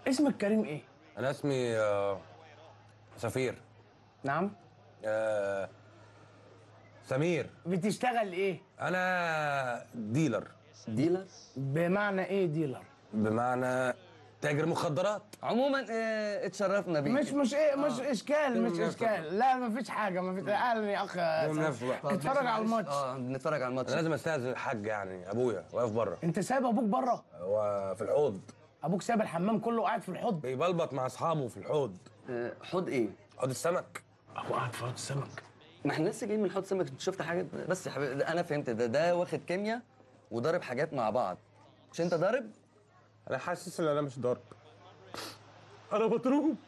اسمك كريم ايه انا اسمي آه، سفير نعم آه، سمير بتشتغل ايه انا ديلر ديلر بمعنى ايه ديلر بمعنى تاجر مخدرات عموما آه، اتشرفنا بيك مش مش ايه مش اشكال مش نفسك. اشكال لا مفيش حاجه مفيش اهلا يا اخ نفسك بقى. اتفرج على الماتش اه بنتفرج على الماتش انا لازم استاذن الحاج يعني ابويا واقف بره انت سايب ابوك بره هو في الحوض ابوك سايب الحمام كله قاعد في الحوض بيبلبط مع اصحابه في الحوض آه، حوض ايه؟ حوض السمك ابو قاعد في حوض السمك ما احنا لسه جايين من حوض سمك انت شفت حاجه بس يا حبيبي ده انا فهمت ده ده واخد كيمياء وضارب حاجات مع بعض مش انت ضارب؟ انا حاسس ان انا مش ضارب انا مضروب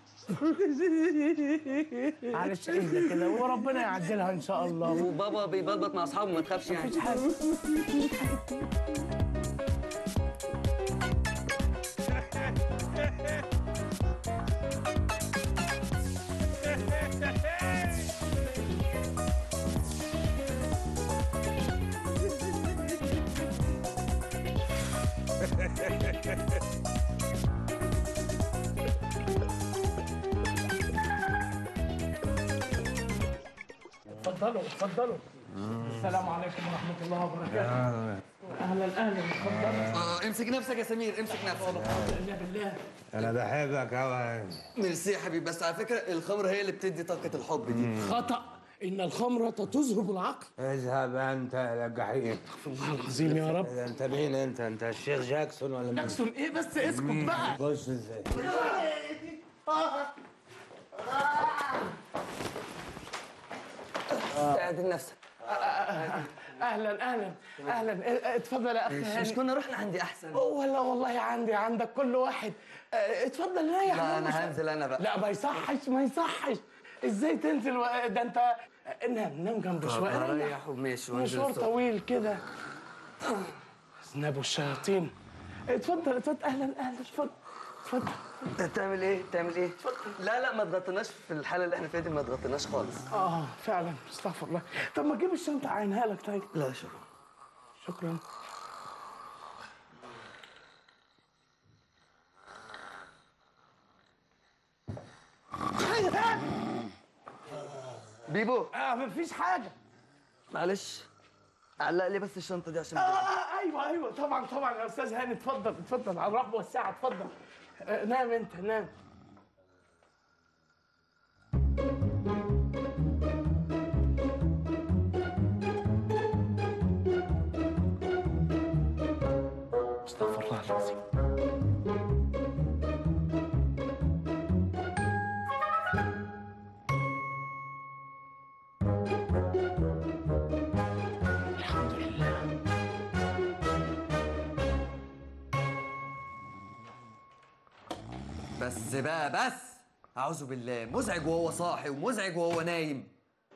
معلش اهدى كده وربنا يعدلها ان شاء الله وبابا بيبلبط مع اصحابه ما تخافش يعني مفيش حاجه اتفضلوا اتفضلوا السلام عليكم ورحمه الله وبركاته اهلا اهلا اتفضلوا اه امسك نفسك يا سمير امسك نفسك بالله بالله انا بحبك قوي ميرسي يا حبيبي بس على فكره الخمر هي اللي بتدي طاقه الحب دي خطا ان الخمره تذهب العقل اذهب انت الى الجحيم الله العظيم يا رب انت مين انت انت الشيخ جاكسون ولا مين جاكسون ايه بس اسكت بقى خش ازاي اعدل نفسك اهلا اهلا اهلا اه، اتفضل يا اخ مش هاني كنا رحنا عندي احسن ولا والله عندي عندك كل واحد اه، اتفضل ريح لا مش- انا هنزل انا بقى لا ما يصحش ما يصحش ازاي تنزل و... ده انت نام نام جنبه شويه ريح. اريح وماشي وانزل مشوار الصبح. طويل كده ذنب الشياطين اتفضل اتفضل اهلا اهلا اتفضل اتفضل تعمل ايه تعمل ايه لا لا ما تغطيناش في الحاله اللي احنا فيها دي ما تغطيناش خالص اه فعلا استغفر الله طب ما تجيب الشنطه عينها لك طيب لا شكرا شكرا بيبو اه مفيش حاجه معلش علق لي بس الشنطه دي عشان آه آه ايوه ايوه طبعا طبعا يا استاذ هاني اتفضل اتفضل على الرحب والسعه اتفضل آه نام انت نام استغفر الله العظيم الحمد لله بس بقى بس اعوذ بالله مزعج وهو صاحي ومزعج وهو نايم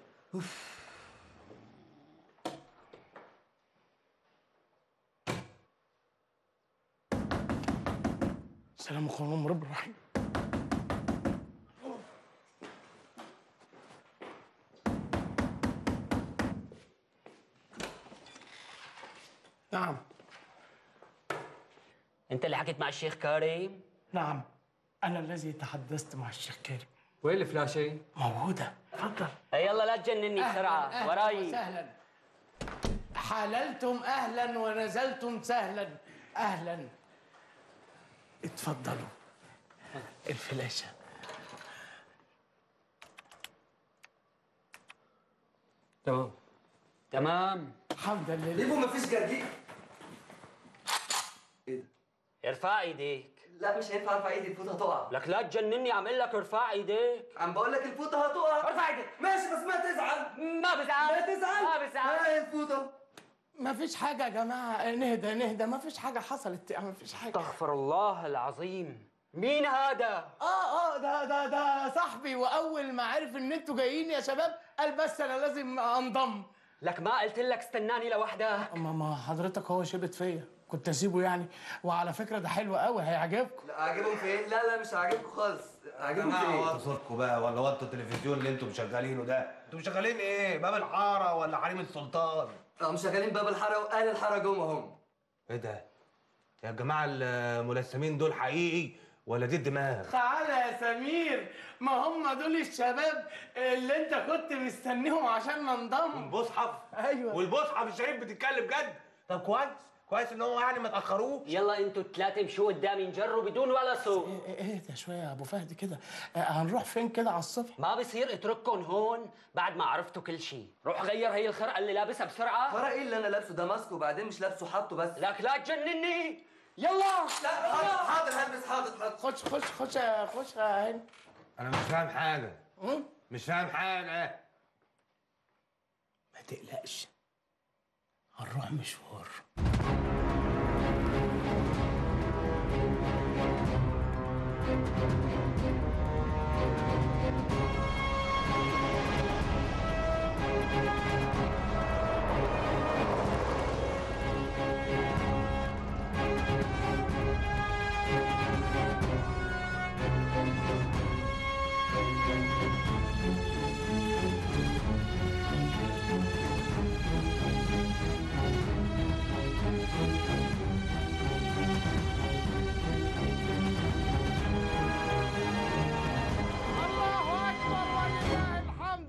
السلام عليكم رب الرحيم نعم انت اللي حكيت مع الشيخ كريم نعم أنا الذي تحدثت مع الشيخ كريم وين الفلاشة؟ موجودة اتفضل هي يلا لا تجنني بسرعه وراي وسهلا حللتم أهلا ونزلتم سهلا أهلا اتفضلوا الفلاشة تمام تمام حمدا لله بيبو مفيش جرجير ايه ده ارفع ايديك لا مش هينفع ارفع ايدي الفوطه هتقع لك لا تجنني عامل لك ارفع ايديك عم بقول لك الفوطه هتقع ارفع ايديك ماشي بس ما تزعل ما بزعل ما تزعل ما بزعل هاي الفوطه ما فيش حاجة يا جماعة نهدى نهدى ما فيش حاجة حصلت ما فيش حاجة استغفر الله العظيم مين هذا؟ اه اه ده ده ده صاحبي واول ما عرف ان انتوا جايين يا شباب قال بس انا لازم انضم لك ما قلت لك استناني لوحدك اما ما حضرتك هو شبت فيا كنت اسيبه يعني وعلى فكره ده حلو قوي هيعجبكم لا عاجبهم في ايه لا لا مش عاجبكم خالص عاجبهم في ايه صوتكم بقى ولا وطوا التلفزيون اللي انتم مشغلينه ده انتم مشغلين ايه باب الحاره ولا حريم السلطان اه مشغلين باب الحاره واهل الحاره جم اهم ايه ده يا جماعه الملثمين دول حقيقي ولا دي الدماغ تعالى يا سمير ما هم دول الشباب اللي انت كنت مستنيهم عشان ننضم المصحف ايوه والمصحف الشريف بتتكلم جد طب كويس كويس ان هو يعني ما تاخروش يلا انتوا الثلاثة امشوا قدامي نجروا بدون ولا صوت اهدى شويه يا ابو فهد كده آه، هنروح فين كده على الصبح ما بصير اترككم هون بعد ما عرفتوا كل شيء روح غير هي الخرقة اللي لابسها بسرعة فرق ايه اللي انا لابسه ده ماسك وبعدين مش لابسه حاطه بس لك لا تجنني يلا لا حاضر حاضر هلبس حاضر حاضر خش خش خش يا- خش يا هاني انا مش فاهم حاجه مم؟ مش فاهم حاجه ما تقلقش هنروح مشوار الله اكبر ولله الحمد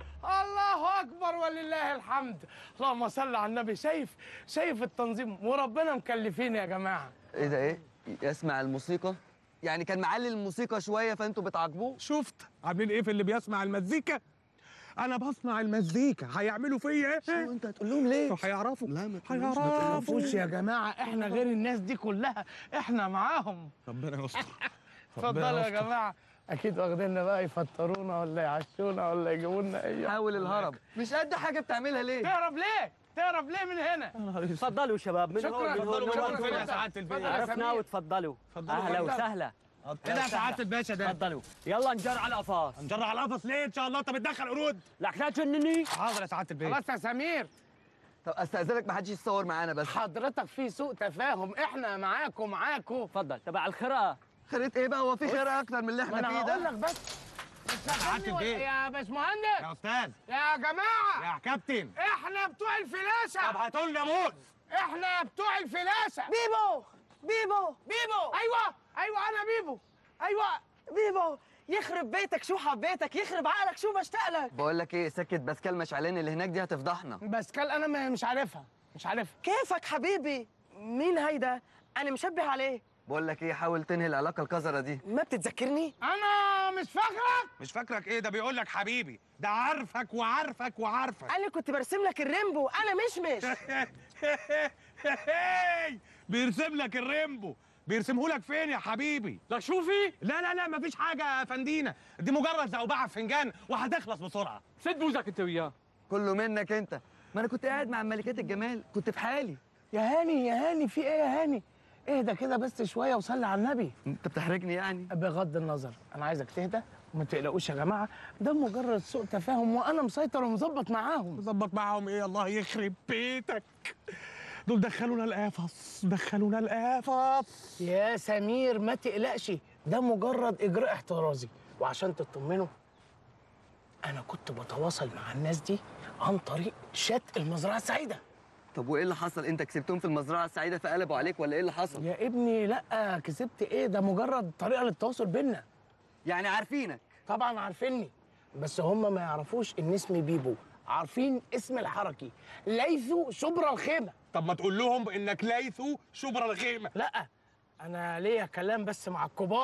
الله اكبر ولله الحمد اللهم صل على النبي شايف شايف التنظيم وربنا مكلفين يا جماعه ايه ده ايه يسمع الموسيقى يعني كان معلي الموسيقى شويه فانتوا بتعاقبوه شفت عاملين ايه في اللي بيسمع المزيكا انا بصنع المزيكا هيعملوا فيا شو ايه انت هتقول لهم ليه هيعرفوا لا ما تقولوش، ما هيعرفوا فوش يا جماعه احنا غير الناس دي كلها احنا معاهم ربنا يستر اتفضلوا يا جماعه اكيد واخديننا بقى يفطرونا ولا يعشونا ولا يجيبوا لنا ايه حاول الهرب مش قد حاجه بتعملها ليه تهرب ليه تهرب ليه من هنا تفضلوا شباب من شكراً. هون من هون تفضلوا، من شكراً. هون فين يا سعاده الباشا اتفضل. عرفنا سمير. وتفضلوا اتفضلوا، اهلا اتفضل. وسهلا كده يا سعاده الباشا ده تفضلوا يلا نجر على القفاص نجرع على القفص ليه ان شاء الله انت بتدخل قرود لك لا تجنني حاضر يا سعاده الباشا خلاص يا سمير طب استاذنك ما حدش يتصور معانا بس حضرتك في سوء تفاهم احنا معاكم معاكم تفضل تبع الخرقة خريط ايه بقى هو في خير اكتر من اللي ما احنا انا فيه هقول ده لك بس سعاده البيت يا باشمهندس يا استاذ يا جماعه يا كابتن احنا بتوع طب الفلاشه هاتوا لنا موز احنا بتوع الفلاشه بيبو بيبو بيبو ايوه ايوه انا بيبو ايوه بيبو يخرب بيتك شو حبيتك يخرب عقلك شو بشتاق لك بقول لك ايه سكه باسكال مشعلين اللي هناك دي هتفضحنا باسكال انا ما- مش عارفها مش عارفها كيفك حبيبي مين هيدا انا مشبه عليه بقول لك ايه حاول تنهي العلاقه القذره دي ما بتتذكرني انا مش فاكرك مش فاكرك ايه ده بيقول لك حبيبي ده عارفك وعارفك وعارفك انا كنت برسم لك الريمبو انا مشمش بيرسم لك الريمبو بيرسمه لك فين يا حبيبي لك شو في لا لا لا مفيش حاجه يا فندينا دي مجرد زوبعه في فنجان وهتخلص بسرعه سد بوزك انت وياه كله منك انت ما انا كنت قاعد مع ملكات الجمال كنت في حالي يا هاني يا هاني في ايه يا هاني اهدى كده بس شويه وصلي على النبي انت بتحرجني يعني بغض النظر انا عايزك تهدى وما تقلقوش يا جماعه ده مجرد سوء تفاهم وانا مسيطر ومظبط معاهم ظبط معاهم ايه الله يخرب بيتك دول دخلونا القفص دخلونا القفص يا سمير ما تقلقش ده مجرد اجراء احترازي وعشان تطمنوا انا كنت بتواصل مع الناس دي عن طريق شات المزرعه السعيده طب وايه اللي حصل انت كسبتهم في المزرعه السعيده فقلبوا عليك ولا ايه اللي حصل يا ابني لا كسبت ايه ده مجرد طريقه للتواصل بينا يعني عارفينك طبعا عارفيني بس هم ما يعرفوش ان اسمي بيبو عارفين اسم الحركي ليثو شبرا الخيمه طب ما تقول لهم انك ليثو شبرا الخيمه لا انا ليا كلام بس مع الكبار